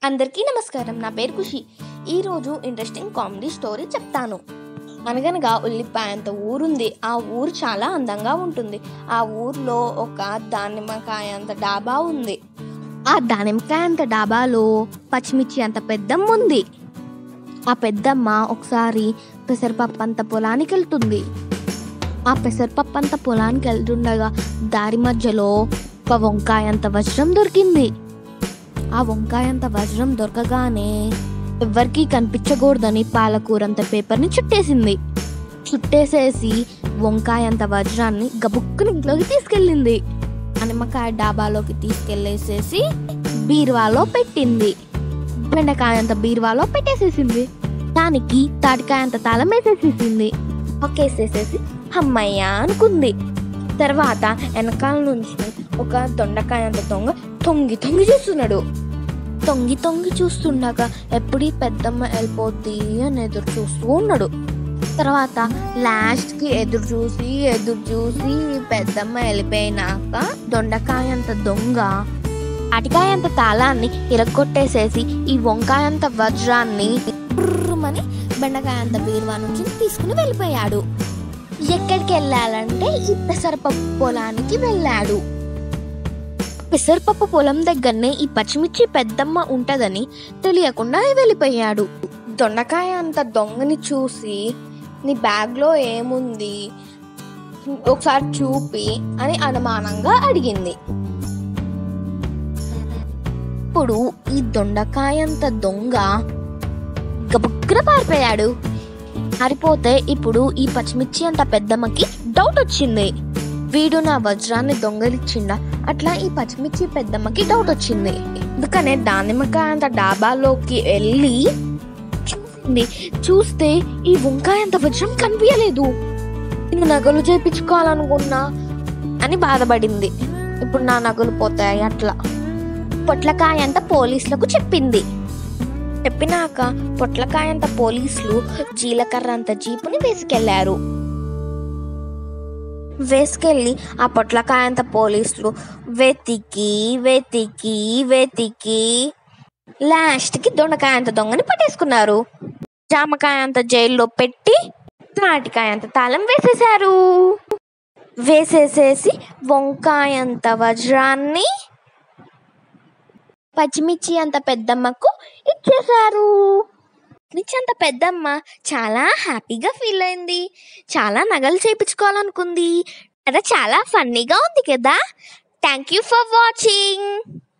అందరికీ నమస్కారం నా పేరు ఖుషి ఈరోజు ఇంట్రెస్టింగ్ కామెడీ స్టోరీ చెప్తాను అనగనగా ఉల్లిపాయంత ఊరుంది ఆ ఊరు చాలా అందంగా ఉంటుంది ఆ ఊర్లో ఒక దానిమ్మకాయ అంత డాబా ఉంది ఆ దానిమ్మకాయ అంత డాబాలో పచ్చిమిర్చి అంత పెద్దమ్మ ఉంది ఆ పెద్దమ్మ ఒకసారి పెసరపప్పు అంత పొలానికి వెళ్తుంది ఆ పెసరపప్పు అంత పొలానికి వెళ్తుండగా దారి మధ్యలో ఒక వంకాయ అంత వజ్రం దొరికింది ఆ వంకాయ అంత వజ్రం దొరకగానే ఎవ్వరికీ కనిపించకూడదని పాలకూర అంత పేపర్ని చుట్టేసింది చుట్టేసేసి వంకాయ అంత వజ్రాన్ని గబుక్కుని ఇంట్లోకి తీసుకెళ్ళింది నిమ్మకాయ డాబాలోకి తీసుకెళ్ళేసేసి బీరువాలో పెట్టింది బెండకాయ అంత బీరువాలో పెట్టేసేసింది దానికి తాటికాయ అంత తాళం వేసేసేసింది ఒకేసేసేసి అమ్మయ్య అనుకుంది తర్వాత వెనకాల నుంచి ఒక దొండకాయ అంత దొంగ తొంగి తొంగి చూస్తున్నాడు తొంగి తొంగి చూస్తుండగా ఎప్పుడు ఈ పెద్దమ్మ వెళ్ళిపోద్ది అని ఎదురు చూస్తూ ఉన్నాడు తర్వాత లాస్ట్కి ఎదురు చూసి ఎదురు చూసి పెద్దమ్మ వెళ్ళిపోయినాక దొండకాయ అంత దొంగ అటికాయ అంత తాళాన్ని ఇరగొట్టేసేసి ఈ వంకాయ అంత వజ్రాన్ని పుర్రుమని బెండకాయ అంత బీరువా నుంచి తీసుకుని వెళ్ళిపోయాడు ఎక్కడికి వెళ్ళాలంటే ఈ పెసరపప్పు పొలానికి వెళ్ళాడు పెసరపప్పు పొలం దగ్గరనే ఈ పచ్చిమిర్చి పెద్దమ్మ ఉంటదని తెలియకుండా వెళ్ళిపోయాడు దొండకాయ అంత దొంగని చూసి నీ బ్యాగ్లో ఏముంది ఒకసారి చూపి అని అనుమానంగా అడిగింది ఇప్పుడు ఈ దొండకాయ అంత దొంగ గబుక్కున పారిపోయాడు పారిపోతే ఇప్పుడు ఈ పచ్చిమిర్చి అంత పెద్దమ్మకి డౌట్ వచ్చింది వీడు నా వజ్రాన్ని దొంగలిచ్చిండా అట్లా ఈ పచ్చిమిర్చి పెద్దమ్మకి డౌట్ వచ్చింది అందుకనే దానిమ్మకాయ అంత డాబాలోకి వెళ్ళి చూసింది చూస్తే ఈ వంకాయ అంత వజ్రం కనిపించలేదు నేను నగలు చేపించుకోవాలనుకున్నా అని బాధపడింది ఇప్పుడు నా నగలు పోతాయి అట్లా పొట్లకాయ అంత పోలీసులకు చెప్పింది చెప్పినాక పొట్లకాయ అంత పోలీసులు జీలకర్ర అంత జీపుని వేసుకెళ్లారు వేసుకెళ్ళి ఆ పొట్లకాయ అంత పోలీసులు వెతికి వెతికి వెతికి లాస్ట్కి దొండకాయ అంత దొంగని పట్టేసుకున్నారు జామకాయ అంత జైల్లో పెట్టి తాటికాయ అంత తాళం వేసేశారు వేసేసేసి వంకాయ అంత వజ్రాన్ని పచ్చిమిర్చి అంత పెద్దమ్మకు ఇచ్చేశారు పచ్చిమిర్చి అంత పెద్దమ్మ చాలా హ్యాపీగా ఫీల్ అయింది చాలా నగలు చేయించుకోవాలనుకుంది అది చాలా ఫన్నీగా ఉంది కదా థ్యాంక్ యూ ఫర్ వాచింగ్